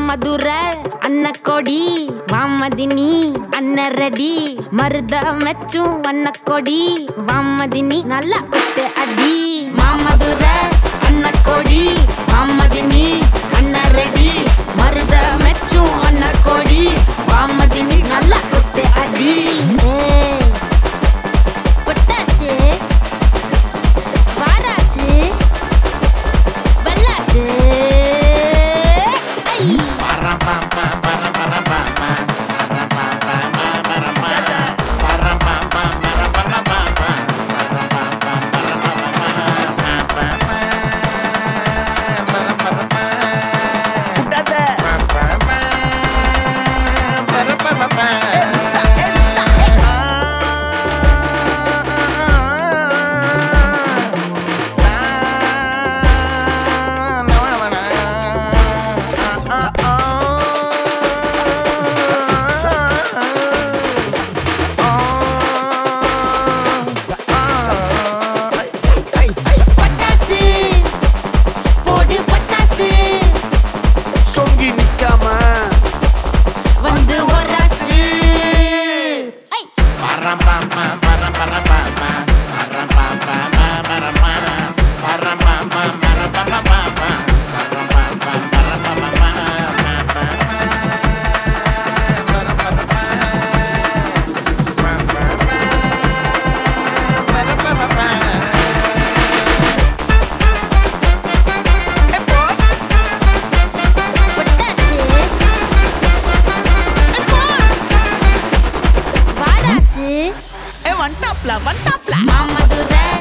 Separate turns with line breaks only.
மாமதுர அன்னக்கொடி வாமதினி அன்னரடி மருத மெச்சும் அன்னக்கொடி வாமதினி நல்லா குத்து அடி மாமதுர அன்னக்கொடி வாமதினி அன்னரடி மருத மெச்சும் அன்னக்கொடி வாமதினி நல்லா குத்து அடி ஏய், பொட்டாசு வாராசு வல்லாசு ஐ பட்டாசு போடு பட்டாசு
சொங்கி நிக்காம
வந்து ஒராசு ஐ பொட்டாசு வாராசு
ஏ வண்டாப்ல வண்டாப்ல
மாமதுரை